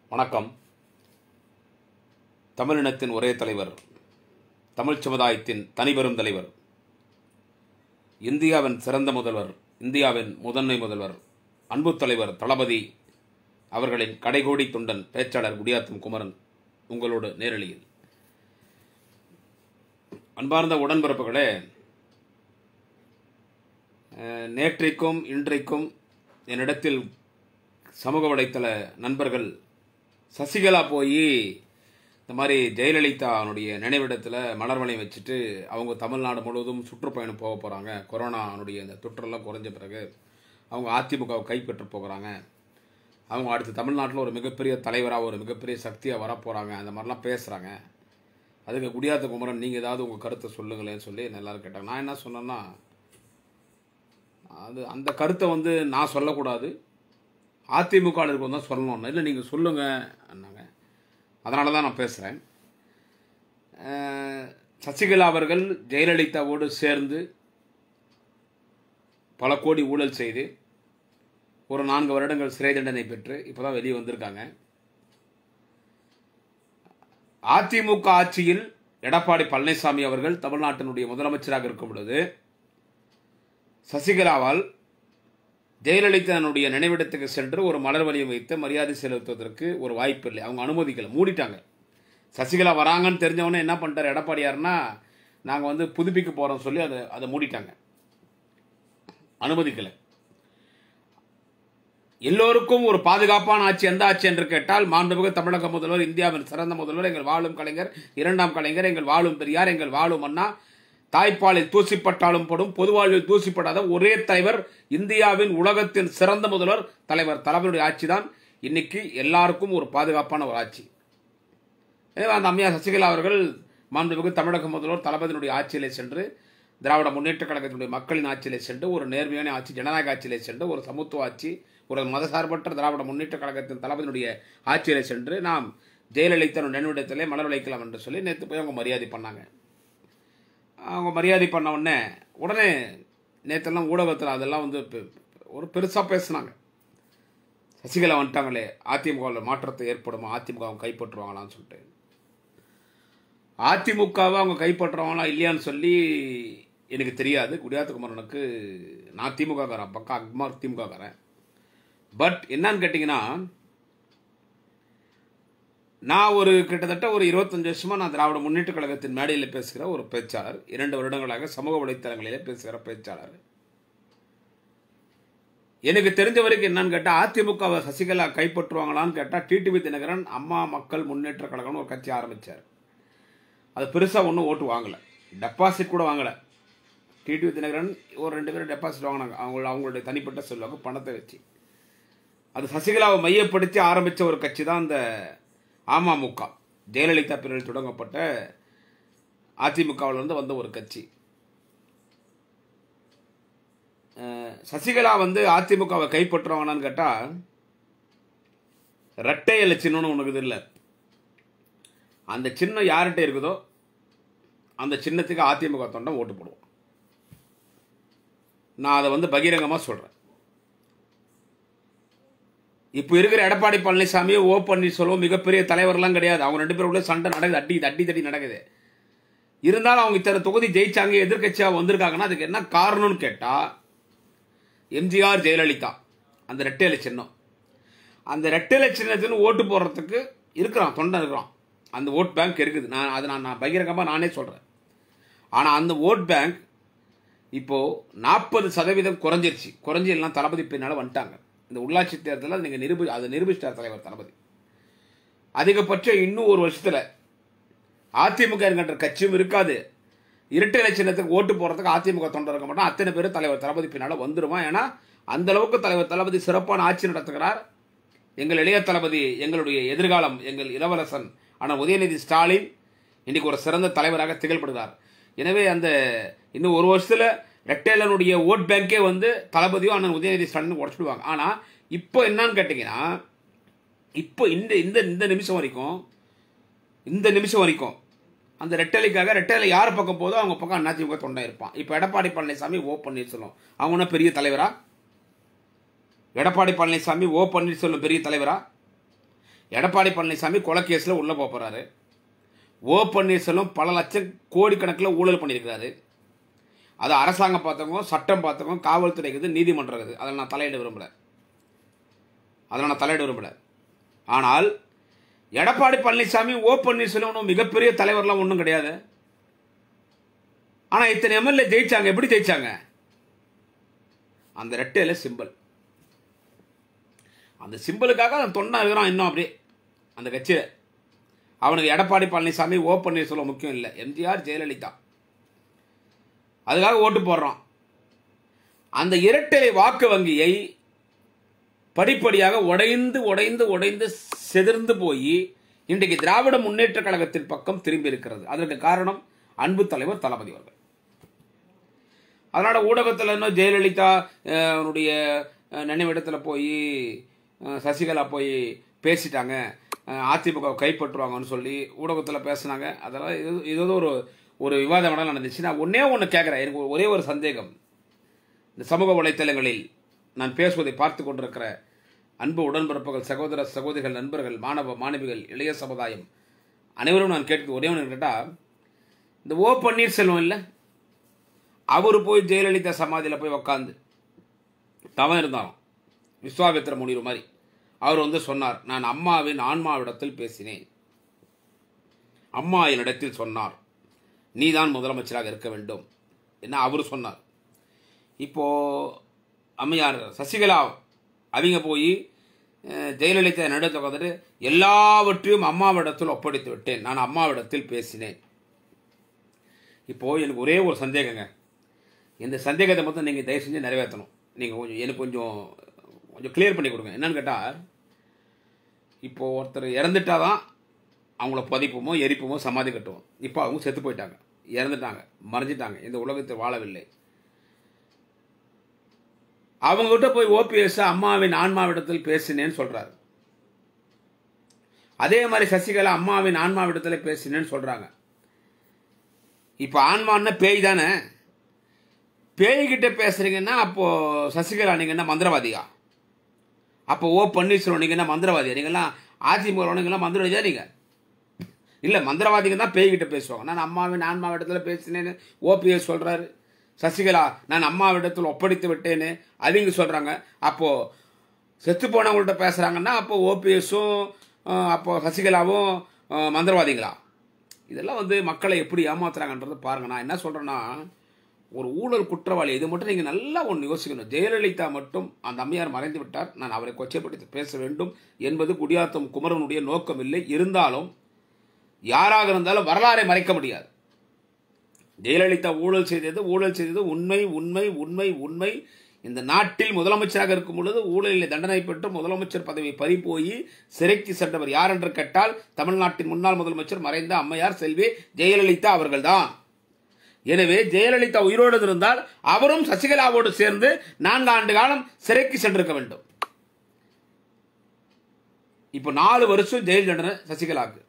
வணக்கம் தமிழினத்தின் ஒரே தலைவர் தமிழ் சமுதாயத்தின் தனிபெரும் தலைவர் இந்தியாவின் சிறந்த முதல்வர் இந்தியாவின் முதன்மை முதல்வர் அன்பு தலைவர் தளபதி அவர்களின் கடைகோடி தொண்டன் பேச்சாளர் குடியாத்தம் குமரன் உங்களோடு நேரலியில் அன்பார்ந்த உடன்பிறப்புகளே அஹ், நேற்றைக்கும் இன்றைக்கும் என்னிடத்தில் சமூக வலைத்தள நண்பர்கள் சசிகலா போய் இந்த மாதிரி ஜெயலலிதாவுடைய நினைவிடத்தில் மலர் வளையம் வச்சுட்டு அவங்க தமிழ்நாடு முழுவதும் சுற்றுப்பயணம் போக போகிறாங்க கொரோனானுடைய இந்த தொற்றெல்லாம் குறைஞ்ச பிறகு அவங்க அதிமுகவை கைப்பற்ற போகிறாங்க அவங்க அடுத்து தமிழ்நாட்டில் ஒரு மிகப்பெரிய தலைவராக ஒரு மிகப்பெரிய சக்தியாக வரப்போகிறாங்க அந்த மாதிரிலாம் பேசுகிறாங்க அதுக்கு குடியாத்த குமரன் நீங்கள் ஏதாவது உங்கள் கருத்தை சொல்லுங்களேன்னு சொல்லி எல்லாரும் கேட்டாங்க நான் என்ன சொன்னேன்னா அது அந்த கருத்தை வந்து நான் சொல்லக்கூடாது அதிமுகவிற்கு தான் சொல்லணும் இல்லை நீங்கள் சொல்லுங்கள் அண்ணாங்க அதனால தான் நான் பேசுகிறேன் சசிகலா அவர்கள் ஜெயலலிதாவோடு சேர்ந்து பல கோடி ஊழல் செய்து ஒரு நான்கு வருடங்கள் சிறை தண்டனை பெற்று இப்போ தான் வெளியே வந்திருக்காங்க அதிமுக ஆட்சியில் எடப்பாடி பழனிசாமி அவர்கள் தமிழ்நாட்டினுடைய முதலமைச்சராக இருக்கும் பொழுது சசிகலாவால் ஜெயலலிதானுடைய நினைவிடத்துக்கு சென்று ஒரு மலர் வலியம் வைத்து மரியாதை செலுத்துவதற்கு ஒரு வாய்ப்பு இல்லை அவங்க அனுமதிக்கலை மூடிட்டாங்க சசிகலா வராங்கன்னு தெரிஞ்சவொடனே என்ன பண்ணிட்டார் எடப்பாடியார்னா நாங்கள் வந்து புதுப்பிக்க போகிறோம் சொல்லி அதை அதை மூடிட்டாங்க அனுமதிக்கலை எல்லோருக்கும் ஒரு பாதுகாப்பான ஆட்சி எந்த ஆட்சி என்று கேட்டால் மாண்புமிகு தமிழக முதல்வர் இந்தியாவின் சிறந்த முதல்வர் எங்கள் வாழும் கலைஞர் இரண்டாம் கலைஞர் எங்கள் வாழும் பெரியார் எங்கள் வாழும் அண்ணா தாய்ப்பாலில் தூசிப்பட்டாலும் படும் பொது வாழ்வில் தூசிப்படாத ஒரே தலைவர் இந்தியாவின் உலகத்தின் சிறந்த முதல்வர் தலைவர் தலைவருடைய ஆட்சி தான் இன்னைக்கு எல்லாருக்கும் ஒரு பாதுகாப்பான ஒரு ஆட்சி எனவே அந்த அம்மையா சசிகலா அவர்கள் மாண்புமிகு தமிழக முதல்வர் தளபதியினுடைய ஆட்சியிலே சென்று திராவிட முன்னேற்ற கழகத்தினுடைய மக்களின் ஆட்சியிலே சென்று ஒரு நேர்மையான ஆட்சி ஜனநாயக ஆட்சியிலே சென்று ஒரு சமத்துவ ஆட்சி ஒரு மதசார்பற்ற திராவிட முன்னேற்ற கழகத்தின் தளபதியினுடைய ஆட்சியிலே சென்று நாம் ஜெயலலிதா நினைவிடத்திலே மலர் வைக்கலாம் என்று சொல்லி நேற்று போய் அவங்க மரியாதை பண்ணாங்க அவங்க மரியாதை பண்ண உடனே உடனே நேற்றெல்லாம் ஊடகத்தில் அதெல்லாம் வந்து பெ- ஒரு பெருசாக பேசுனாங்க சசிகலா வந்துட்டாங்களே அதிமுகவில் மாற்றத்தை ஏற்படுமா அதிமுக அவங்க கைப்பற்றுவாங்களான்னு சொல்லிட்டு அதிமுகவை அவங்க கைப்பற்றுவாங்களா இல்லையான்னு சொல்லி எனக்கு தெரியாது குடியாத்த குமரனுக்கு நான் திமுககாரன் பக்கா அக்மார் திமுககாரன் பட் என்னன்னு கேட்டிங்கன்னா நான் ஒரு கிட்டத்தட்ட ஒரு இருபத்தஞ்சு வருஷமா நான் திராவிட முன்னேற்ற கழகத்தின் மேடையில் பேசுகிற ஒரு பேச்சாளர் இரண்டு வருடங்களாக சமூக வலைத்தளங்களிலே பேசுகிற பேச்சாளர் எனக்கு தெரிஞ்ச வரைக்கும் என்னன்னு கேட்டால் அதிமுகவை சசிகலா கைப்பற்றுவாங்களான்னு கேட்டால் டிடிவி தினகரன் அம்மா மக்கள் முன்னேற்ற கழகம்னு ஒரு கட்சி ஆரம்பிச்சார் அது பெருசாக ஒன்றும் ஓட்டு வாங்கலை டெபாசிட் கூட வாங்கலை டிடிவி தினகரன் ஒரு ரெண்டு பேரும் டெபாசிட் வாங்கினாங்க அவங்க அவங்களுடைய தனிப்பட்ட செல்வாக்கு பணத்தை வச்சு அது சசிகலாவை மையப்படுத்தி ஆரம்பித்த ஒரு கட்சி தான் அந்த அமமுக ஜெயலலிதா பிரிவில் தொடங்கப்பட்ட அதிமுகவிலிருந்து வந்த ஒரு கட்சி அஹ், சசிகலா வந்து அதிமுகவை கைப்பற்றுவாங்கன்னு கேட்டால் ரெட்டை இலை சின்னம்னு உனக்கு இது இல்லை அந்த சின்னம் யார்கிட்ட இருக்குதோ அந்த சின்னத்துக்கு அதிமுக தொண்டன் ஓட்டு போடுவோம் நான் அதை வந்து பகிரங்கமாக சொல்கிறேன் இப்போ இருக்கிற எடப்பாடி பழனிசாமி ஓ பன்னீர்செல்வம் மிகப்பெரிய தலைவர்லாம் கிடையாது அவங்க ரெண்டு பேருக்குள்ள சண்டை நடக்குது அடி அடி தடி நடக்குது இருந்தாலும் அவங்க இத்தனை தொகுதி ஜெயிச்சாங்க எதிர்க்கட்சியாக வந்திருக்காங்கன்னா அதுக்கு என்ன காரணம்னு கேட்டால் எம்ஜிஆர் ஜெயலலிதா அந்த ரெட்டையில சின்னம் அந்த ரெட்டையில சின்னத்துன்னு ஓட்டு போடுறதுக்கு இருக்கிறான் தொண்டை இருக்கிறான் அந்த ஓட் பேங்க் இருக்குது நான் அதை நான் நான் பகிரங்கமாக நானே சொல்கிறேன் ஆனால் அந்த ஓட் பேங்க் இப்போது நாற்பது சதவீதம் குறைஞ்சிருச்சு குறைஞ்சி எல்லாம் தளபதி பின்னால் வந்துட்டாங்க இந்த உள்ளாட்சி தேர்தலில் நீங்கள் நிரூபி அதை நிரூபிச்சிட்டார் தலைவர் தளபதி அதிகபட்சம் இன்னும் ஒரு வருஷத்தில் அதிமுக என்கின்ற கட்சியும் இருக்காது இரட்டை இலை சின்னத்துக்கு ஓட்டு போடுறதுக்கு அதிமுக தொண்டர் இருக்க மாட்டோம் அத்தனை பேரும் தலைவர் தளபதி பின்னால் வந்துருவான் ஏன்னா அந்த அளவுக்கு தலைவர் தளபதி சிறப்பான ஆட்சி நடத்துகிறார் எங்கள் இளைய தளபதி எங்களுடைய எதிர்காலம் எங்கள் இளவரசன் ஆனால் உதயநிதி ஸ்டாலின் இன்னைக்கு ஒரு சிறந்த தலைவராக திகழ்படுகிறார் எனவே அந்த இன்னும் ஒரு வருஷத்தில் ரெட்டேலனுடைய ஓட் பேங்கே வந்து தளபதியும் அண்ணன் உதயநிதி ஸ்டாலின் உடச்சிடுவாங்க ஆனால் இப்போ என்னன்னு கேட்டிங்கன்னா இப்போ இந்த இந்த இந்த நிமிஷம் வரைக்கும் இந்த நிமிஷம் வரைக்கும் அந்த ரெட்டலைக்காக ரெட்டலை யார் பக்கம் போதோ அவங்க பக்கம் அதிமுக தொண்டை இருப்பான் இப்போ எடப்பாடி பழனிசாமி ஓ பன்னீர்செல்வம் அவங்க என்ன பெரிய தலைவரா எடப்பாடி பழனிசாமி ஓ பன்னீர்செல்வம் பெரிய தலைவரா எடப்பாடி பழனிசாமி கொலை கேஸில் உள்ளே போக போகிறாரு ஓ பன்னீர்செல்வம் பல லட்சம் கோடிக்கணக்கில் ஊழல் பண்ணியிருக்கிறாரு அது அரசாங்கம் பார்த்தவங்க சட்டம் பார்த்தவங்க காவல்துறை இருக்குது நீதிமன்றம் இருக்குது அதில் நான் தலையிட விரும்பல அதில் நான் தலையிட விரும்பல ஆனால் எடப்பாடி பழனிசாமி ஓ பன்னீர்செல்வம் ஒண்ணும் மிகப்பெரிய தலைவர்லாம் ஒன்றும் கிடையாது ஆனால் இத்தனை எம்எல்ஏ ஜெயிச்சாங்க எப்படி ஜெயிச்சாங்க அந்த ரெட்டையில சிம்பிள் அந்த சிம்பிளுக்காக அவன் தொண்டா இருக்கிறான் இன்னும் அப்படியே அந்த கட்சியில் அவனுக்கு எடப்பாடி பழனிசாமி ஓ பன்னீர்செல்வம் முக்கியம் இல்லை எம்ஜிஆர் ஜெயலலிதா அதுக்காக ஓட்டு போடுறான் அந்த இரட்டை வாக்கு வங்கியை படிப்படியாக உடைந்து உடைந்து உடைந்து செதிர்ந்து போய் இன்றைக்கு திராவிட முன்னேற்ற கழகத்தின் பக்கம் திரும்பி இருக்கிறது அதற்கு காரணம் அன்பு தலைவர் தளபதி அவர்கள் அதனால ஊடகத்தில் இன்னும் ஜெயலலிதா அஹ், அவருடைய அஹ், நினைவிடத்தில் போய் அஹ், சசிகலா போய் பேசிட்டாங்க அஹ், அதிமுக கைப்பற்றுவாங்கன்னு சொல்லி ஊடகத்தில் பேசுனாங்க அதெல்லாம் இது இது வந்து ஒரு ஒரு விவாதம் வேணாலும் நடந்துச்சு நான் ஒன்றே ஒன்று கேட்குறேன் எனக்கு ஒரே ஒரு சந்தேகம் இந்த சமூக வலைத்தளங்களில் நான் பேசுவதை பார்த்து கொண்டிருக்கிற அன்பு உடன்பிறப்புகள் சகோதர சகோதரிகள் நண்பர்கள் மாணவ மாணவிகள் இளைய சமுதாயம் அனைவரும் நான் கேட்க ஒரே ஒன்று கேட்டால் இந்த ஓ பன்னீர்செல்வம் இல்லை அவர் போய் ஜெயலலிதா சமாதியில் போய் உக்காந்து தவம் இருந்தாலும் விஸ்வாமித்திர முனிவர் மாதிரி அவர் வந்து சொன்னார் நான் அம்மாவின் ஆன்மாவிடத்தில் பேசினேன் அம்மா என்னிடத்தில் சொன்னார் நீதான் முதலமைச்சராக இருக்க வேண்டும் என்ன அவர் சொன்னார் இப்போ அம்மையார் சசிகலா அவங்க போய் அஹ், ஜெயலலிதா நடுத்த வந்துட்டு எல்லாவற்றையும் அம்மாவிடத்தில் ஒப்படைத்து விட்டேன் நான் அம்மாவிடத்தில் பேசினேன் இப்போ எனக்கு ஒரே ஒரு சந்தேகங்க இந்த சந்தேகத்தை மட்டும் நீங்கள் தயவு செஞ்சு நிறைவேற்றணும் நீங்கள் கொஞ்சம் எனக்கு கொஞ்சம் கொஞ்சம் கிளியர் பண்ணி கொடுங்க என்னன்னு கேட்டால் இப்போ ஒருத்தர் இறந்துட்டாதான் அவங்கள பதிப்போமோ எரிப்போமோ சமாதி கட்டுவோம் இப்போ அவங்க செத்து போயிட்டாங்க இறந்துட்டாங்க மறைஞ்சிட்டாங்க இந்த உலகத்தில் வாழவில்லை அவங்ககிட்ட போய் ஓபிஎஸ் அம்மாவின் ஆன்மாவிடத்தில் பேசினேன்னு சொல்றாரு அதே மாதிரி சசிகலா அம்மாவின் ஆன்மாவிடத்தில் பேசினேன்னு சொல்றாங்க இப்போ ஆன்மான்னா பேய் தானே பேய்கிட்ட பேசுறீங்கன்னா அப்போ சசிகலா நீங்க என்ன மந்திரவாதியா அப்போ ஓ பன்னீர்செல்வம் நீங்க என்ன மந்திரவாதியா நீங்கெல்லாம் அதிமுக நீங்கெல்லாம் மந்திரவாதியா நீங்க இல்ல மந்திரவாதிங்க தான் பேய்கிட்ட பேசுவாங்க நான் அம்மாவின் ஆன்மாவிடத்தில் பேசினேன்னு ஓபிஎஸ் சொல்றாரு சசிகலா நான் அம்மாவிடத்தில் ஒப்படைத்து விட்டேன்னு அவங்க சொல்றாங்க அப்போ செத்து போனவங்கள்ட்ட பேசுறாங்கன்னா அப்போ ஓபிஎஸும் அப்போ சசிகலாவும் அஹ், மந்திரவாதிகளா இதெல்லாம் வந்து மக்களை எப்படி ஏமாத்துறாங்கன்றது பாருங்க நான் என்ன சொல்றேன்னா ஒரு ஊழல் குற்றவாளி இது மட்டும் நீங்க நல்லா ஒன்று யோசிக்கணும் ஜெயலலிதா மட்டும் அந்த அம்மையார் மறைந்து விட்டார் நான் அவரை கொச்சைப்படுத்தி பேச வேண்டும் என்பது குடியாத்தம் குமரனுடைய நோக்கம் இல்லை இருந்தாலும் யாராக இருந்தாலும் வரலாறை மறைக்க முடியாது ஜெயலலிதா ஊழல் செய்தது ஊழல் செய்தது உண்மை உண்மை உண்மை உண்மை இந்த நாட்டில் முதலமைச்சராக இருக்கும் பொழுது ஊழலில் தண்டனை பெற்று முதலமைச்சர் பதவி பறி போய் சிறைக்கு சென்றவர் யார் என்று கேட்டால் தமிழ்நாட்டின் முன்னாள் முதலமைச்சர் மறைந்த அம்மையார் செல்வி ஜெயலலிதா அவர்கள்தான் எனவே ஜெயலலிதா உயிரோடு இருந்தால் அவரும் சசிகலாவோடு சேர்ந்து நான்கு ஆண்டு காலம் சிறைக்கு சென்றிருக்க வேண்டும் இப்போ நாலு வருஷம் ஜெயில் தண்டனை சசிகலாவுக்கு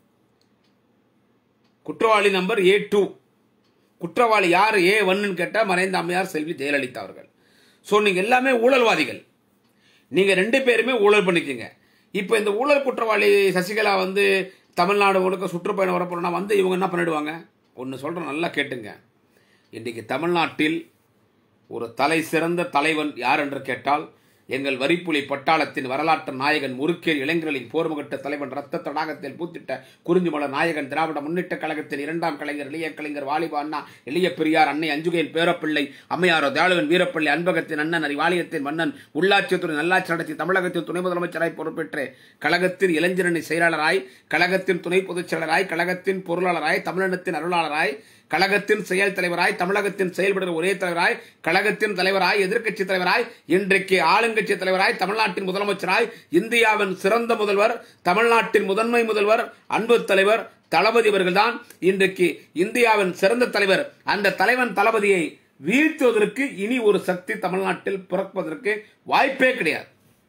குற்றவாளி நம்பர் ஏ டூ குற்றவாளி யார் ஏ ஒன்னு கேட்டால் மறைந்த அம்மையார் செல்வி ஜெயலலிதா அவர்கள் ஸோ நீங்கள் எல்லாமே ஊழல்வாதிகள் நீங்கள் ரெண்டு பேருமே ஊழல் பண்ணிக்கீங்க இப்போ இந்த ஊழல் குற்றவாளி சசிகலா வந்து தமிழ்நாடு முழுக்க சுற்றுப்பயணம் வரப்போறோம்னா வந்து இவங்க என்ன பண்ணிடுவாங்க ஒன்று சொல்கிறேன் நல்லா கேட்டுங்க இன்றைக்கு தமிழ்நாட்டில் ஒரு தலை சிறந்த தலைவன் யார் என்று கேட்டால் எங்கள் வரிப்புலி பட்டாளத்தின் வரலாற்று நாயகன் முறுக்கேல் இளைஞர்களின் போர்முகட்ட தலைவன் ரத்த தடாகத்தில் பூத்திட்ட குறிஞ்சிமலர் நாயகன் திராவிட முன்னேற்ற கழகத்தின் இரண்டாம் கலைஞர் இளைய கலைஞர் வாலிப அண்ணா இளைய பெரியார் அன்னை அஞ்சுகையின் பேரப்பிள்ளை அம்மையாரோ தேளுவன் வீரப்பிள்ளை அன்பகத்தின் அண்ணன் அறிவாலயத்தின் மன்னன் உள்ளாட்சித்துறை நல்லாட்சி நடத்தி தமிழகத்தின் துணை முதலமைச்சராய் பொறுப்பேற்று கழகத்தின் இளைஞரணி செயலாளராய் கழகத்தின் துணை பொதுச் செயலராய் கழகத்தின் பொருளாளராய் தமிழினத்தின் அருளாளராய் கழகத்தின் செயல் தலைவராய் தமிழகத்தின் செயல்படுகிற ஒரே தலைவராய் கழகத்தின் தலைவராய் எதிர்க்கட்சி தலைவராய் இன்றைக்கு ஆளுங்கட்சி தலைவராய் தமிழ்நாட்டின் முதலமைச்சராய் இந்தியாவின் சிறந்த முதல்வர் தமிழ்நாட்டின் முதன்மை முதல்வர் அன்பு தலைவர் தளபதி அவர்கள்தான் இன்றைக்கு இந்தியாவின் சிறந்த தலைவர் அந்த தலைவன் தளபதியை வீழ்த்துவதற்கு இனி ஒரு சக்தி தமிழ்நாட்டில் பிறப்பதற்கு வாய்ப்பே கிடையாது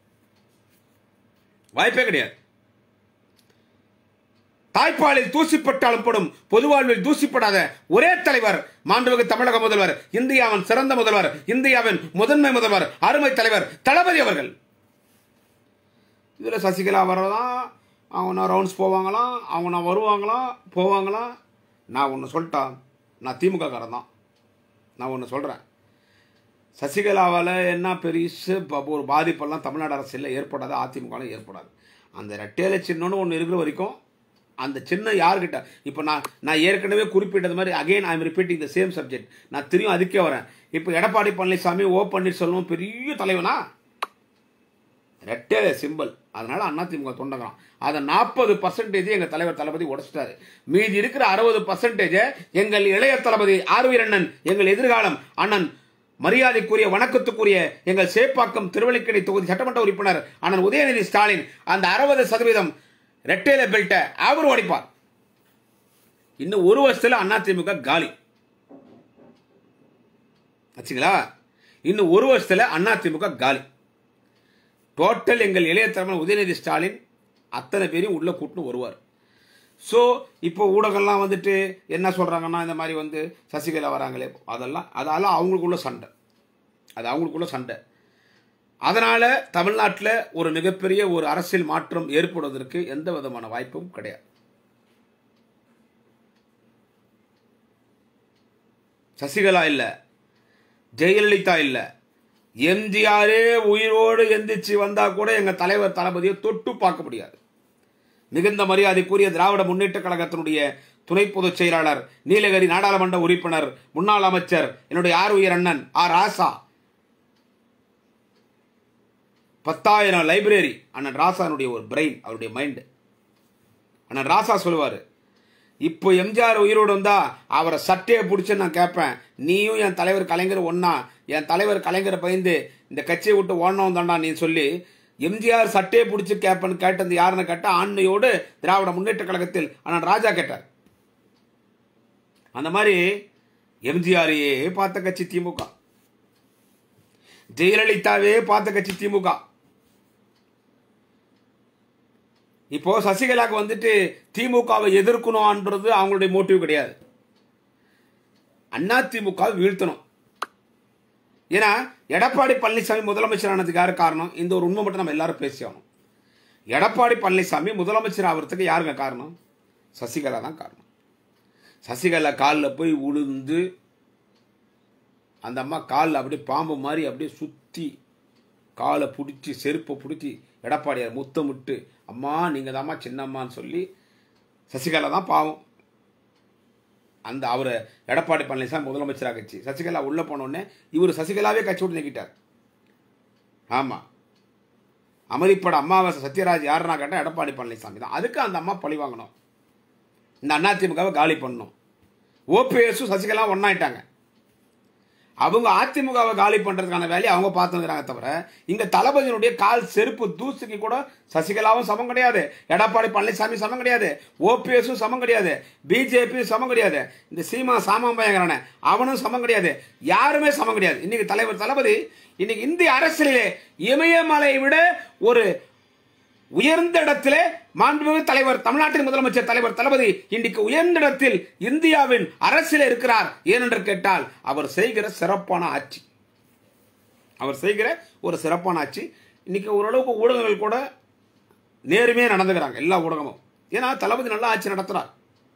வாய்ப்பே கிடையாது தாய்ப்பாலில் தூசிப்பட்டாலும் படும் பொது வாழ்வில் தூசிப்படாத ஒரே தலைவர் மாண்புமிகு தமிழக முதல்வர் இந்தியாவின் சிறந்த முதல்வர் இந்தியாவின் முதன்மை முதல்வர் அருமை தலைவர் தளபதி அவர்கள் இதுல சசிகலா வரலாம் அவங்க நான் ரவுண்ட்ஸ் போவாங்களாம் அவங்க நான் வருவாங்களாம் போவாங்களாம் நான் ஒன்று சொல்லிட்டேன் நான் திமுக காரன் தான் நான் ஒன்று சொல்கிறேன் சசிகலாவால் என்ன பெருசு ப- ஒரு பாதிப்பெல்லாம் தமிழ்நாடு அரசியலில் ஏற்படாது அதிமுகவில் ஏற்படாது அந்த ரெட்டையில சின்னம்னு ஒன்று இருக்கிற வரைக்கும் அந்த சின்னம் யார்கிட்ட இப்போ நான் நான் ஏற்கனவே குறிப்பிட்டது மாதிரி again I am repeating the same subject நான் திரும்ப அதுக்கே வரேன் இப்போ எடப்பாடி பழனிசாமி ஓ பன்னீர்செல்வம் பெரிய தலைவனா ரெட்டை சிம்பிள் அதனால அதிமுக தொண்டங்கிறான் அதை நாற்பது பர்சன்டேஜ் எங்க தலைவர் தளபதி உடைச்சிட்டாரு மீதி இருக்கிற அறுபது பர்சன்டேஜ் எங்கள் இளைய தளபதி ஆர்வீர் அண்ணன் எங்கள் எதிர்காலம் அண்ணன் மரியாதைக்குரிய வணக்கத்துக்குரிய எங்கள் சேப்பாக்கம் திருவள்ளிக்கணி தொகுதி சட்டமன்ற உறுப்பினர் அண்ணன் உதயநிதி ஸ்டாலின் அந்த அறுபது சதவீதம் ரெட்டையில பெல்ட்டை அவர் உடைப்பார் இன்னும் ஒரு வருஷத்துல அதிமுக காலி ஆச்சுங்களா இன்னும் ஒரு வருஷத்துல அதிமுக காலி டோட்டல் எங்கள் இளைய தலைவர் உதயநிதி ஸ்டாலின் அத்தனை பேரையும் உள்ளே கூட்டின்னு வருவார் ஸோ இப்போ ஊடகம்லாம் வந்துட்டு என்ன சொல்கிறாங்கன்னா இந்த மாதிரி வந்து சசிகலா வராங்களே அதெல்லாம் அதெல்லாம் அவங்களுக்குள்ள சண்டை அது அவங்களுக்குள்ள சண்டை அதனால் தமிழ்நாட்டில் ஒரு மிகப்பெரிய ஒரு அரசியல் மாற்றம் ஏற்படுவதற்கு எந்த விதமான வாய்ப்பும் கிடையாது சசிகலா இல்லை ஜெயலலிதா இல்லை எம்ஜிஆரே உயிரோடு எந்திரிச்சு வந்தா கூட எங்க தலைவர் தளபதியை தொட்டு பார்க்க முடியாது மிகுந்த மரியாதைக்குரிய திராவிட முன்னேற்ற கழகத்தினுடைய துணை பொதுச் செயலாளர் நீலகிரி நாடாளுமன்ற உறுப்பினர் முன்னாள் அமைச்சர் என்னுடைய ஆர் உயர் அண்ணன் ஆர் ராசா பத்தாயிரம் லைப்ரரி அண்ணன் ராசானுடைய ஒரு பிரெயின் அவருடைய மைண்டு அண்ணன் ராசா சொல்லுவார் இப்போ எம்ஜிஆர் உயிரோடு வந்தா அவரை சட்டையை பிடிச்சி நான் கேட்பேன் நீயும் என் தலைவர் கலைஞர் ஒன்னா என் தலைவர் கலைஞரை பயந்து இந்த கட்சியை விட்டு ஓடணும் தாண்டா நீ சொல்லி எம்ஜிஆர் சட்டையை பிடிச்சி கேட்பேன்னு கேட்டது யாருன்னு கேட்டா ஆண்மையோடு திராவிட முன்னேற்ற கழகத்தில் அண்ணன் ராஜா கேட்டார் அந்த மாதிரி எம்ஜிஆரையே பார்த்த கட்சி திமுக ஜெயலலிதாவே பார்த்த கட்சி திமுக இப்போ சசிகலாக்கு வந்துட்டு திமுகவை எதிர்க்கணும்ன்றது அவங்களுடைய மோட்டிவ் கிடையாது அண்ணா திமுக வீழ்த்தணும் ஏன்னா எடப்பாடி பழனிசாமி முதலமைச்சர் ஆனதுக்கு யாரு காரணம் இந்த ஒரு உண்மை மட்டும் நம்ம எல்லாரும் பேசி ஆகணும் எடப்பாடி பழனிசாமி முதலமைச்சர் ஆகிறதுக்கு யாருங்க காரணம் சசிகலா தான் காரணம் சசிகலா காலில் போய் உளுந்து அந்த அம்மா காலில் அப்படியே பாம்பு மாதிரி அப்படியே சுற்றி காலை பிடிச்சி செருப்பை பிடிச்சி எடப்பாடியார் முத்தமிட்டு அம்மா நீங்கள் தாம்மா சின்னம்மான்னு சொல்லி சசிகலா தான் பாவம் அந்த அவர் எடப்பாடி பழனிசாமி முதலமைச்சராக கட்சி சசிகலா உள்ளே போனோடனே இவர் சசிகலாவே கட்சி விட்டு நீக்கிட்டார் ஆமாம் அமதிப்பட அம்மாவாசை சத்யராஜ் யாருன்னா கேட்டால் எடப்பாடி பழனிசாமி தான் அதுக்கு அந்த அம்மா பழி வாங்கணும் இந்த அதிமுகவை காலி பண்ணணும் ஓபிஎஸும் சசிகலா ஒன்னாயிட்டாங்க அவங்க அதிமுகவை காலி பண்றதுக்கான வேலையை அவங்க பார்த்துக்கிறாங்க தவிர இங்க தளபதியினுடைய கால் செருப்பு தூசுக்கு கூட சசிகலாவும் சமம் கிடையாது எடப்பாடி பழனிசாமி சமம் கிடையாது ஓபிஎஸும் சமம் கிடையாது பிஜேபி சமம் கிடையாது இந்த சீமா சாமாம்பயங்கரன அவனும் சமம் கிடையாது யாருமே சமம் கிடையாது இன்னைக்கு தலைவர் தளபதி இன்னைக்கு இந்திய அரசியலிலே இமயமலையை விட ஒரு உயர்ந்த இடத்திலே மாண்புமிகு தலைவர் தமிழ்நாட்டின் முதலமைச்சர் தலைவர் தளபதி இன்றைக்கு உயர்ந்த இடத்தில் இந்தியாவின் அரசியல் இருக்கிறார் ஏனென்று கேட்டால் அவர் செய்கிற சிறப்பான ஆட்சி அவர் செய்கிற ஒரு சிறப்பான ஆட்சி இன்னைக்கு ஓரளவுக்கு ஊடகங்கள் கூட நேர்மையாக நடந்துக்கிறாங்க எல்லா ஊடகமும் ஏன்னா தளபதி நல்லா ஆட்சி நடத்துறார்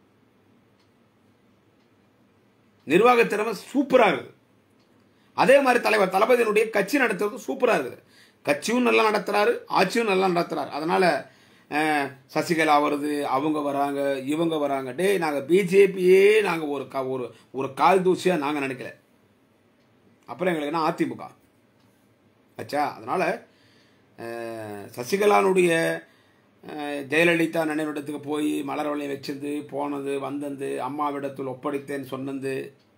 நிர்வாக திறமை சூப்பராக இருக்குது அதே மாதிரி தலைவர் தளபதியினுடைய கட்சி நடத்துறது சூப்பராக இருக்குது கட்சியும் நல்லா நடத்துறாரு ஆட்சியும் நல்லா நடத்துறாரு அதனால அஹ், சசிகலா வருது அவங்க வராங்க இவங்க வராங்க டேய் நாங்கள் பிஜேபியே நாங்கள் ஒரு க ஒரு ஒரு கால் தூசியாக நாங்கள் நினைக்கல அப்புறம் எங்களுக்கு என்ன அதிமுக ஆச்சா அதனால் சசிகலானுடைய அஹ், ஜெயலலிதா நினைவிடத்துக்கு போய் மலர் வளையம் வச்சது போனது வந்தது அம்மாவிடத்தில் ஒப்படைத்தேன் சொன்னது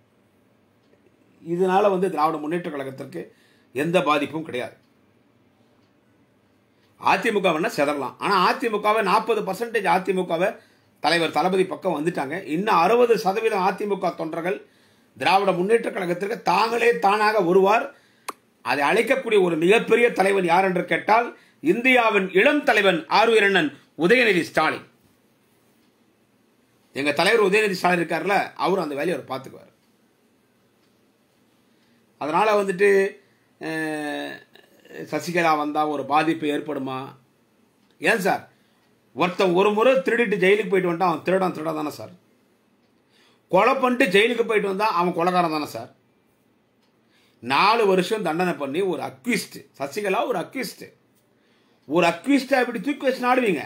இதனால வந்து திராவிட முன்னேற்ற கழகத்திற்கு எந்த பாதிப்பும் கிடையாது அதிமுக வேணா செதறலாம் ஆனால் அதிமுகவை நாற்பது பர்சன்டேஜ் அதிமுகவை தலைவர் தளபதி பக்கம் வந்துட்டாங்க இன்னும் அறுபது சதவீதம் அதிமுக தொண்டர்கள் திராவிட முன்னேற்ற கழகத்திற்கு தாங்களே தானாக வருவார் அதை அழைக்கக்கூடிய ஒரு மிகப்பெரிய தலைவன் யார் என்று கேட்டால் இந்தியாவின் இளம் தலைவன் ஆர்வீரண்ணன் உதயநிதி ஸ்டாலின் எங்க தலைவர் உதயநிதி ஸ்டாலின் இருக்கார்ல அவர் அந்த வேலையை அவர் பார்த்துக்குவார் அதனால வந்துட்டு அஹ், சசிகலா வந்தால் ஒரு பாதிப்பு ஏற்படுமா ஏன் சார் ஒருத்தன் ஒரு முறை திருடிட்டு ஜெயிலுக்கு போயிட்டு வந்தா அவன் திருடான் திருடா தானே சார் கொலை பண்ணிட்டு ஜெயிலுக்கு போயிட்டு வந்தா அவன் கொலைகாரன் தானே சார் நாலு வருஷம் தண்டனை பண்ணி ஒரு அக்விஸ்ட் சசிகலா ஒரு அக்விஸ்ட் ஒரு அக்விஸ்டை இப்படி தூக்கி வச்சு நாடுவீங்க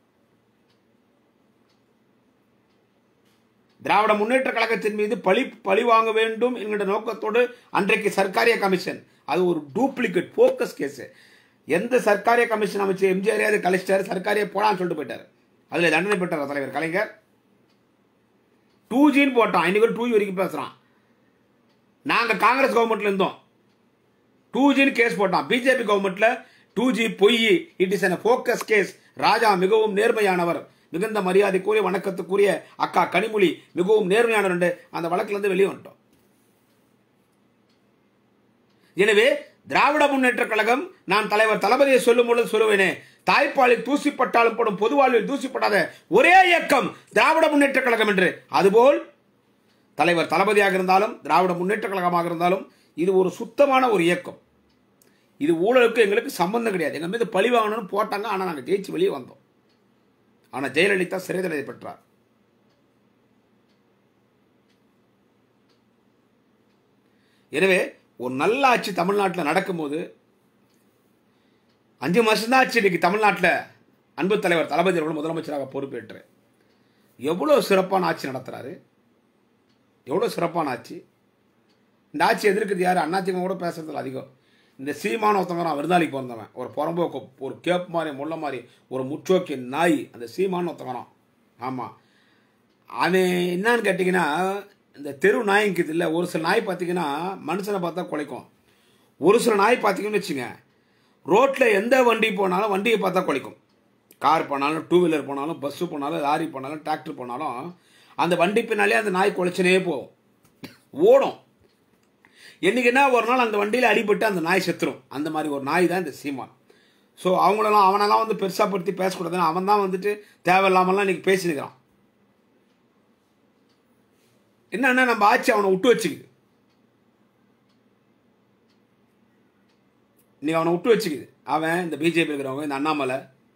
திராவிட முன்னேற்ற கழகத்தின் மீது பழி பழி வாங்க வேண்டும் என்கிற நோக்கத்தோடு அன்றைக்கு சர்க்காரிய கமிஷன் அது ஒரு டூப்ளிகேட் ஃபோக்கஸ் கேஸ் எந்த சர்க்காரிய கமிஷன் அமைச்சு எம்ஜிஆர் அது கழிச்சிட்டாரு சர்க்காரிய போடான்னு சொல்லிட்டு போயிட்டார் அதில் தண்டனை பெற்றார் தலைவர் கலைஞர் டூ ஜின்னு போட்டான் இன்னைக்கு டூ ஜி வரைக்கும் பேசுகிறான் நாங்கள் காங்கிரஸ் கவர்மெண்ட்ல இருந்தோம் டூ ஜின்னு கேஸ் போட்டான் பிஜேபி கவர்மெண்ட்ல டூ ஜி பொய் it is a focus case Raja மிகவும் நேர்மையானவர் மிகுந்த மரியாதைக்குரிய வணக்கத்துக்குரிய அக்கா கனிமொழி மிகவும் நேர்மையானவர் என்று அந்த வழக்குல இருந்து வெளியே வந்துட்டோம் எனவே திராவிட முன்னேற்ற கழகம் நான் தலைவர் தளபதியை சொல்லும் பொழுது சொல்லுவேனே தாய்ப்பாலில் தூசிப்பட்டாலும் படும் பொது வாழ்வில் தூசிப்படாத ஒரே இயக்கம் திராவிட முன்னேற்ற கழகம் என்று அதுபோல் தலைவர் தளபதியாக இருந்தாலும் திராவிட முன்னேற்ற கழகமாக இருந்தாலும் இது ஒரு சுத்தமான ஒரு இயக்கம் இது ஊழலுக்கு எங்களுக்கு சம்பந்தம் கிடையாது எங்க மீது பழி வாங்கணும்னு போட்டாங்க ஆனால் நாங்கள் ஜெயிச்சு வெளியே வந்தோம் ஆனால் ஜெயலலிதா சிறை தண்டனை பெற்றார் எனவே ஒரு நல்ல ஆட்சி தமிழ்நாட்டில் நடக்கும்போது அஞ்சு மாதம்தான் ஆச்சு இன்னைக்கு தமிழ்நாட்டில் அன்பு தலைவர் தளபதி அவர்கள் முதலமைச்சராக பொறுப்பேற்று எவ்வளோ சிறப்பான ஆட்சி நடத்துகிறாரு எவ்வளோ சிறப்பான ஆட்சி இந்த ஆட்சி எதிர்க்கிறது யார் அதிமுக கூட பேசுறதுல அதிகம் இந்த சீமான ஒருத்தவங்க விருந்தாளிக்கு பிறந்தவன் ஒரு புறம்போக்கு ஒரு கேப் மாதிரி முள்ள மாதிரி ஒரு முற்றோக்கி நாய் அந்த சீமான ஒருத்தவரம் ஆமாம் அவன் என்னன்னு கேட்டிங்கன்னா இந்த தெரு நாய்க்குது இல்லை ஒரு சில நாய் பார்த்தீங்கன்னா மனுஷனை பார்த்தா குலைக்கும் ஒரு சில நாய் பார்த்தீங்கன்னு வச்சுங்க ரோட்டில் எந்த வண்டி போனாலும் வண்டியை பார்த்தா குலைக்கும் கார் போனாலும் டூ வீலர் போனாலும் பஸ்ஸு போனாலும் லாரி போனாலும் டிராக்டர் போனாலும் அந்த வண்டி பின்னாலே அந்த நாய் குலைச்சினே போகும் ஓடும் என்னைக்குன்னா ஒரு நாள் அந்த வண்டியில் அடிபட்டு அந்த நாய் செத்துரும் அந்த மாதிரி ஒரு நாய் தான் இந்த சீமான் ஸோ அவங்களெல்லாம் அவனெல்லாம் வந்து பெருசாக படுத்தி பேசக்கூடாதுன்னு அவன் தான் வந்துட்டு தேவையில்லாமலாம் இன்னைக்கு பேசினுக்கிறான் என்னன்னா நம்ம ஆட்சி அவனை விட்டு வச்சுக்குது இன்னைக்கு அவனை விட்டு வச்சுக்குது அவன் இந்த பிஜேபி இருக்கிறவங்க இந்த அண்ணாமலை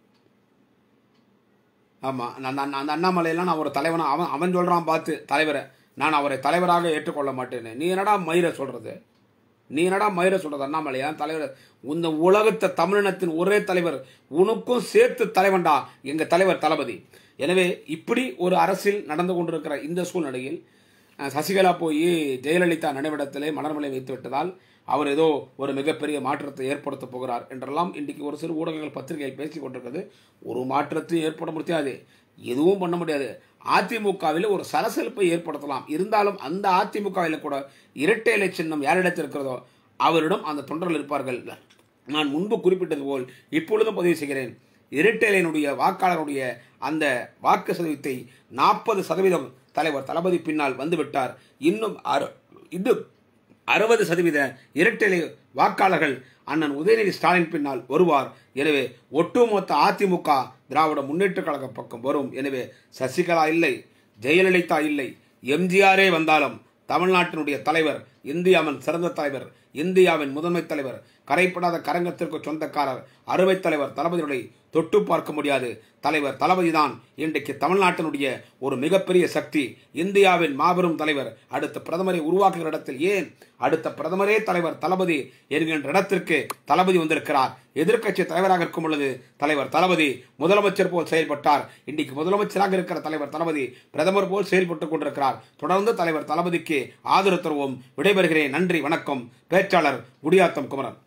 ஆமாம் அந்த அந்த- அந்த அண்ணாமலையெல்லாம் நான் ஒரு தலைவனா அவன் அவன் சொல்கிறான் பார்த்து தலைவரை நான் அவரை தலைவராக ஏற்றுக்கொள்ள மாட்டேன்னு நீ என்னடா மயிரை சொல்கிறது நீ என்னடா மயிரை சொல்கிறது அண்ணாமலையா தலைவர் இந்த உலகத்தை தமிழினத்தின் ஒரே தலைவர் உனக்கும் சேர்த்து தலைவன்டா எங்கள் தலைவர் தளபதி எனவே இப்படி ஒரு அரசியல் நடந்து கொண்டிருக்கிற இந்த சூழ்நிலையில் அஹ், சசிகலா போய் ஜெயலலிதா நினைவிடத்திலே மலர்மலை வைத்து விட்டதால் அவர் ஏதோ ஒரு மிகப்பெரிய மாற்றத்தை ஏற்படுத்த போகிறார் என்றெல்லாம் இன்றைக்கு ஒரு சிறு ஊடகங்கள் பத்திரிகைகள் பேசிக் கொண்டிருக்கிறது ஒரு மாற்றத்தையும் ஏற்பட முடியாது எதுவும் பண்ண முடியாது அதிமுகவில் ஒரு சலசலப்பை ஏற்படுத்தலாம் இருந்தாலும் அந்த அதிமுகவில் கூட இரட்டை இலை சின்னம் யாரிடத்தில் இருக்கிறதோ அவரிடம் அந்த தொண்டர்கள் இருப்பார்கள் நான் முன்பு குறிப்பிட்டது போல் இப்பொழுதும் பதிவு செய்கிறேன் இரட்டையினுடைய வாக்காளருடைய அந்த வாக்கு சதவீதத்தை நாற்பது சதவீதம் தலைவர் தளபதி பின்னால் வந்துவிட்டார் இன்னும் அறு இன்னும் அறுபது சதவீத இரட்டை வாக்காளர்கள் அண்ணன் உதயநிதி ஸ்டாலின் பின்னால் வருவார் எனவே ஒட்டுமொத்த அதிமுக திராவிட முன்னேற்ற கழக பக்கம் வரும் எனவே சசிகலா இல்லை ஜெயலலிதா இல்லை எம்ஜிஆரே வந்தாலும் தமிழ்நாட்டினுடைய தலைவர் இந்தியாவின் சிறந்த தலைவர் இந்தியாவின் முதன்மை தலைவர் கரைப்படாத கரங்கத்திற்கு சொந்தக்காரர் அறுவை தலைவர் தளபதியுடைய தொட்டு பார்க்க முடியாது தலைவர் தளபதி தான் இன்றைக்கு தமிழ்நாட்டினுடைய ஒரு மிகப்பெரிய சக்தி இந்தியாவின் மாபெரும் தலைவர் அடுத்த பிரதமரை உருவாக்குகிற இடத்தில் ஏன் அடுத்த பிரதமரே தலைவர் தளபதி என்கின்ற இடத்திற்கு தளபதி வந்திருக்கிறார் எதிர்க்கட்சி தலைவராக இருக்கும் பொழுது தலைவர் தளபதி முதலமைச்சர் போல் செயல்பட்டார் இன்றைக்கு முதலமைச்சராக இருக்கிற தலைவர் தளபதி பிரதமர் போல் செயல்பட்டுக் கொண்டிருக்கிறார் தொடர்ந்து தலைவர் தளபதிக்கு ஆதரவு தருவோம் விடைபெறுகிறேன் நன்றி வணக்கம் பேச்சாளர் குடியாத்தம் குமரன்